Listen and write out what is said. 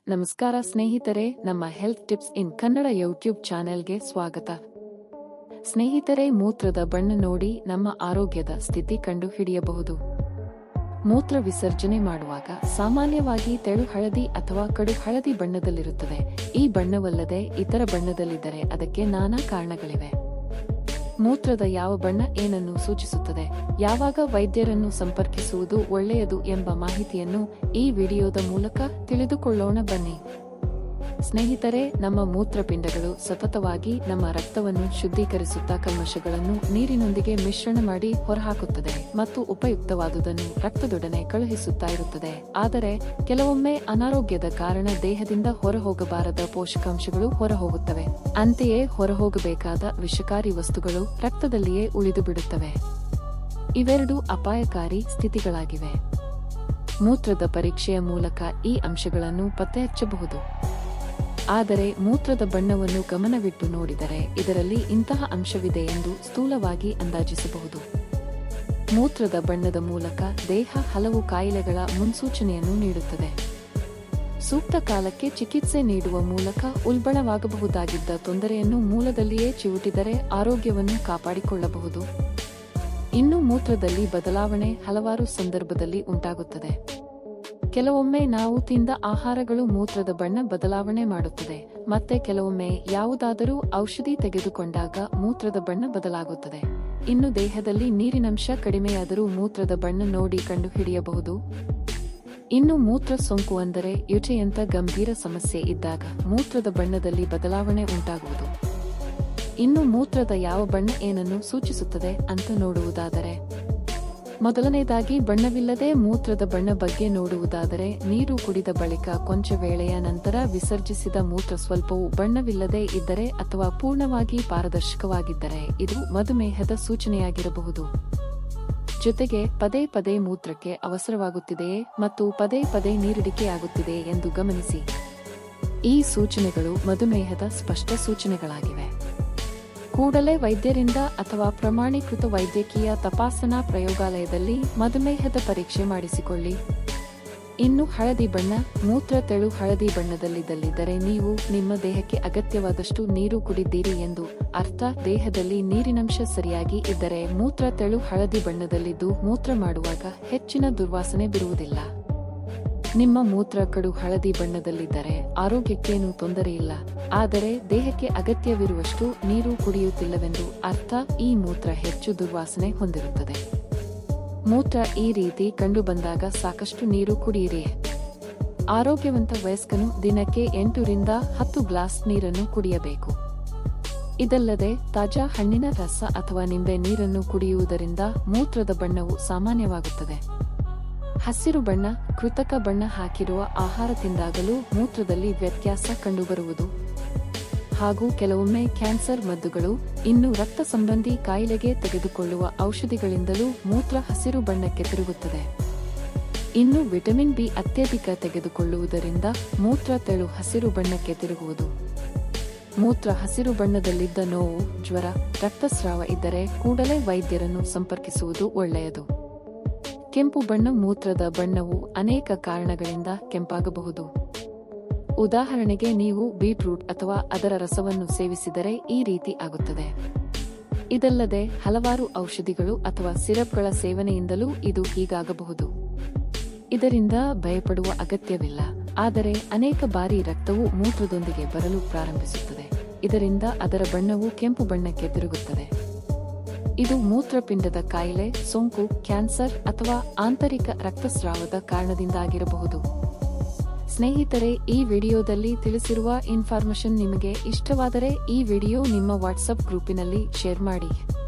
ನಮಸ್ಕಾರ ಸ್ನೇಹಿತರೆ ನಮ್ಮ health tips in Kannada YouTube ಚಾನೆಲ್ಗೆ ಸ್ವಾಗತ ಸ್ನೇಹಿತರೆ ಮೂತ್ರದ ಬಣ್ಣ ನೋಡಿ ನಮ್ಮ ಆರೋಗ್ಯದ ಸ್ಥಿತಿ ಕಂಡು ಹಿಡಿಯಬಹುದು ಮೂತ್ರ ವಿಸರ್ಜನೆ ಮಾಡುವಾಗ ಸಾಮಾನ್ಯವಾಗಿ ತೆಳು ಹಳದಿ ಅಥವಾ ಕಡು ಹಳದಿ ಬಣ್ಣದಲ್ಲಿರುತ್ತದೆ ಈ ಬಣ್ಣವಲ್ಲದೆ ಇತರ ಬಣ್ಣದಲ್ಲಿದ್ದರೆ ಅದಕ್ಕೆ ನಾನಾ ಕಾರಣಗಳಿವೆ ಮೂತ್ರದ ಯಾವ ಬಣ್ಣ ಏನನ್ನು ಸೂಚಿಸುತ್ತದೆ ಯಾವಾಗ ವೈದ್ಯರನ್ನು ಸಂಪರ್ಕಿಸುವುದು ಒಳ್ಳೆಯದು ಎಂಬ ಮಾಹಿತಿಯನ್ನು ಈ ವಿಡಿಯೋದ ಮೂಲಕ ತಿಳಿದುಕೊಳ್ಳೋಣ ಬನ್ನಿ ಸ್ನೇಹಿತರೆ ನಮ್ಮ ಮೂತ್ರಪಿಂಡಗಳು ಸತತವಾಗಿ ನಮ್ಮ ರಕ್ತವನ್ನು ಶುದ್ಧೀಕರಿಸುತ್ತಾ ಕಲ್ಮಶಗಳನ್ನು ನೀರಿನೊಂದಿಗೆ ಮಿಶ್ರಣ ಮಾಡಿ ಹೊರಹಾಕುತ್ತದೆ ಮತ್ತು ಉಪಯುಕ್ತವಾದುದನ್ನು ರಕ್ತದೊಡನೆ ಕಳುಹಿಸುತ್ತಾ ಇರುತ್ತದೆ ಆದರೆ ಕೆಲವೊಮ್ಮೆ ಅನಾರೋಗ್ಯದ ಕಾರಣ ದೇಹದಿಂದ ಹೊರಹೋಗಬಾರದ ಪೋಷಕಾಂಶಗಳು ಹೊರಹೋಗುತ್ತವೆ ಅಂತೆಯೇ ಹೊರಹೋಗಬೇಕಾದ ವಿಷಕಾರಿ ವಸ್ತುಗಳು ರಕ್ತದಲ್ಲಿಯೇ ಉಳಿದು ಬಿಡುತ್ತವೆ ಇವೆರಡು ಅಪಾಯಕಾರಿ ಸ್ಥಿತಿಗಳಾಗಿವೆ ಮೂತ್ರದ ಪರೀಕ್ಷೆಯ ಮೂಲಕ ಈ ಅಂಶಗಳನ್ನು ಪತ್ತೆಹಚ್ಚಬಹುದು ಆದರೆ ಮೂತ್ರದ ಬಣ್ಣವನ್ನು ಗಮನವಿಟ್ಟು ನೋಡಿದರೆ ಇದರಲ್ಲಿ ಇಂತಹ ಅಂಶವಿದೆ ಎಂದು ಸ್ಥೂಲವಾಗಿ ಅಂದಾಜಿಸಬಹುದು ಮೂತ್ರದ ಬಣ್ಣದ ಮೂಲಕ ದೇಹ ಹಲವು ಕಾಯಿಲೆಗಳ ಮುನ್ಸೂಚನೆಯನ್ನು ನೀಡುತ್ತದೆ ಸೂಕ್ತ ಕಾಲಕ್ಕೆ ಚಿಕಿತ್ಸೆ ನೀಡುವ ಮೂಲಕ ಉಲ್ಬಣವಾಗಬಹುದಾಗಿದ್ದ ತೊಂದರೆಯನ್ನು ಮೂಲದಲ್ಲಿಯೇ ಚಿವುಟಿದರೆ ಆರೋಗ್ಯವನ್ನು ಕಾಪಾಡಿಕೊಳ್ಳಬಹುದು ಇನ್ನು ಮೂತ್ರದಲ್ಲಿ ಬದಲಾವಣೆ ಹಲವಾರು ಸಂದರ್ಭದಲ್ಲಿ ಉಂಟಾಗುತ್ತದೆ ಕೆಲವೊಮ್ಮೆ ನಾವು ತಿಂದ ಆಹಾರಗಳು ಮೂತ್ರದ ಬಣ್ಣ ಬದಲಾವಣೆ ಮಾಡುತ್ತದೆ ಮತ್ತೆ ಕೆಲವೊಮ್ಮೆ ಯಾವುದಾದರೂ ಔಷಧಿ ತೆಗೆದುಕೊಂಡಾಗ ಮೂತ್ರದ ಬಣ್ಣ ಬದಲಾಗುತ್ತದೆ ಇನ್ನು ದೇಹದಲ್ಲಿ ನೀರಿನಂಶ ಕಡಿಮೆಯಾದರೂ ಮೂತ್ರದ ಬಣ್ಣ ನೋಡಿ ಕಂಡುಹಿಡಿಯಬಹುದು ಇನ್ನು ಮೂತ್ರ ಸೋಂಕು ಅಂದರೆ ಯುಚೆಯಂತ ಗಂಭೀರ ಸಮಸ್ಯೆ ಇದ್ದಾಗ ಮೂತ್ರದ ಬಣ್ಣದಲ್ಲಿ ಬದಲಾವಣೆ ಉಂಟಾಗುವುದು ಇನ್ನು ಮೂತ್ರದ ಯಾವ ಬಣ್ಣ ಏನನ್ನು ಸೂಚಿಸುತ್ತದೆ ಅಂತ ನೋಡುವುದಾದರೆ ಮೊದಲನೇದಾಗಿ ಬಣ್ಣವಿಲ್ಲದೆ ಮೂತ್ರದ ಬಣ್ಣ ಬಗ್ಗೆ ನೋಡುವುದಾದರೆ ನೀರು ಕುಡಿದ ಬಳಿಕ ಕೊಂಚ ವೇಳೆಯ ನಂತರ ವಿಸರ್ಜಿಸಿದ ಮೂತ್ರ ಸ್ವಲ್ಪವೂ ಬಣ್ಣವಿಲ್ಲದೆ ಇದ್ದರೆ ಅಥವಾ ಪೂರ್ಣವಾಗಿ ಪಾರದರ್ಶಕವಾಗಿದ್ದರೆ ಇದು ಮಧುಮೇಹದ ಸೂಚನೆಯಾಗಿರಬಹುದು ಜೊತೆಗೆ ಪದೇ ಪದೇ ಮೂತ್ರಕ್ಕೆ ಅವಸರವಾಗುತ್ತಿದೆಯೇ ಮತ್ತು ಪದೇ ಪದೇ ನೀರಿಡಿಕೆಯಾಗುತ್ತಿದೆ ಎಂದು ಗಮನಿಸಿ ಈ ಸೂಚನೆಗಳು ಮಧುಮೇಹದ ಸ್ಪಷ್ಟ ಸೂಚನೆಗಳಾಗಿವೆ ಕೂಡಲೇ ವೈದ್ಯರಿಂದ ಅಥವಾ ಪ್ರಮಾಣೀಕೃತ ವೈದ್ಯಕೀಯ ತಪಾಸಣಾ ಪ್ರಯೋಗಾಲಯದಲ್ಲಿ ಮಧುಮೇಹದ ಪರೀಕ್ಷೆ ಮಾಡಿಸಿಕೊಳ್ಳಿ ಇನ್ನು ಹಳದಿ ಬಣ್ಣ ಮೂತ್ರ ತೆಳು ಹಳದಿ ಬಣ್ಣದಲ್ಲಿದ್ದಲ್ಲಿ ನೀವು ನಿಮ್ಮ ದೇಹಕ್ಕೆ ಅಗತ್ಯವಾದಷ್ಟು ನೀರು ಕುಡಿದ್ದೀರಿ ಎಂದು ಅರ್ಥ ದೇಹದಲ್ಲಿ ನೀರಿನಂಶ ಸರಿಯಾಗಿ ಇದ್ದರೆ ಮೂತ್ರ ತೆಳು ಹಳದಿ ಬಣ್ಣದಲ್ಲಿದ್ದು ಮೂತ್ರ ಮಾಡುವಾಗ ಹೆಚ್ಚಿನ ದುರ್ವಾಸನೆ ಬಿರುವುದಿಲ್ಲ ನಿಮ್ಮ ಮೂತ್ರ ಕಡು ಹಳದಿ ಬಣ್ಣದಲ್ಲಿದ್ದರೆ ಆರೋಗ್ಯಕ್ಕೇನು ತೊಂದರೆಯಿಲ್ಲ ಆದರೆ ದೇಹಕ್ಕೆ ಅಗತ್ಯವಿರುವಷ್ಟು ನೀರು ಕುಡಿಯುತ್ತಿಲ್ಲವೆಂದು ಅರ್ಥ ಈ ಮೂತ್ರ ಹೆಚ್ಚು ದುರ್ವಾಸನೆ ಹೊಂದಿರುತ್ತದೆ ಮೂತ್ರ ಈ ರೀತಿ ಕಂಡುಬಂದಾಗ ಸಾಕಷ್ಟು ನೀರು ಕುಡಿಯಿರಿ ಆರೋಗ್ಯವಂತ ವಯಸ್ಕನು ದಿನಕ್ಕೆ ಎಂಟರಿಂದ ಹತ್ತು ಗ್ಲಾಸ್ ನೀರನ್ನು ಕುಡಿಯಬೇಕು ಇದಲ್ಲದೆ ತಾಜಾ ಹಣ್ಣಿನ ರಸ ಅಥವಾ ನಿಂಬೆ ನೀರನ್ನು ಕುಡಿಯುವುದರಿಂದ ಮೂತ್ರದ ಬಣ್ಣವು ಸಾಮಾನ್ಯವಾಗುತ್ತದೆ ಹಸಿರು ಬಣ್ಣ ಕೃತಕ ಬಣ್ಣ ಹಾಕಿರುವ ಆಹಾರ ತಿಂದಾಗಲೂ ಮೂತ್ರದಲ್ಲಿ ವ್ಯತ್ಯಾಸ ಕಂಡುಬರುವುದು ಹಾಗೂ ಕೆಲವೊಮ್ಮೆ ಕ್ಯಾನ್ಸರ್ ಮದ್ದುಗಳು ಇನ್ನು ರಕ್ತ ಸಂಬಂಧಿ ಕಾಯಿಲೆಗೆ ತೆಗೆದುಕೊಳ್ಳುವ ಔಷಧಿಗಳಿಂದಲೂ ಮೂತ್ರ ಹಸಿರು ಬಣ್ಣಕ್ಕೆ ತಿರುಗುತ್ತದೆ ಇನ್ನು ವಿಟಮಿನ್ ಬಿ ಅತ್ಯಧಿಕ ತೆಗೆದುಕೊಳ್ಳುವುದರಿಂದ ಮೂತ್ರ ತೆಳು ಹಸಿರು ಬಣ್ಣಕ್ಕೆ ತಿರುಗುವುದು ಮೂತ್ರ ಹಸಿರು ಬಣ್ಣದಲ್ಲಿದ್ದ ನೋವು ಜ್ವರ ರಕ್ತಸ್ರಾವ ಇದ್ದರೆ ಕೂಡಲೇ ವೈದ್ಯರನ್ನು ಸಂಪರ್ಕಿಸುವುದು ಒಳ್ಳೆಯದು ಕೆಂಪು ಬಣ್ಣ ಮೂತ್ರದ ಬಣ್ಣವು ಅನೇಕ ಕಾರಣಗಳಿಂದ ಕೆಂಪಾಗಬಹುದು ಉದಾಹರಣೆಗೆ ನೀವು ಬೀಟ್ರೂಟ್ ಅಥವಾ ಅದರ ರಸವನ್ನು ಸೇವಿಸಿದರೆ ಈ ರೀತಿ ಆಗುತ್ತದೆ ಇದಲ್ಲದೆ ಹಲವಾರು ಔಷಧಿಗಳು ಅಥವಾ ಸಿರಪ್ಗಳ ಸೇವನೆಯಿಂದಲೂ ಇದು ಹೀಗಾಗಬಹುದು ಇದರಿಂದ ಭಯಪಡುವ ಅಗತ್ಯವಿಲ್ಲ ಆದರೆ ಅನೇಕ ಬಾರಿ ರಕ್ತವು ಮೂತ್ರದೊಂದಿಗೆ ಬರಲು ಪ್ರಾರಂಭಿಸುತ್ತದೆ ಇದರಿಂದ ಅದರ ಬಣ್ಣವು ಕೆಂಪು ಬಣ್ಣಕ್ಕೆ ತಿರುಗುತ್ತದೆ ಇದು ಮೂತ್ರಪಿಂಡದ ಕಾಯಿಲೆ ಸೋಂಕು ಕ್ಯಾನ್ಸರ್ ಅಥವಾ ಆಂತರಿಕ ರಕ್ತಸ್ರಾವದ ಕಾರಣದಿಂದಾಗಿರಬಹುದು ಸ್ನೇಹಿತರೆ ಈ ವಿಡಿಯೋದಲ್ಲಿ ತಿಳಿಸಿರುವ ಇನ್ಫಾರ್ಮೇಶನ್ ನಿಮಗೆ ಇಷ್ಟವಾದರೆ ಈ ವಿಡಿಯೋ ನಿಮ್ಮ ವಾಟ್ಸಪ್ ಗ್ರೂಪಿನಲ್ಲಿ ಶೇರ್ ಮಾಡಿ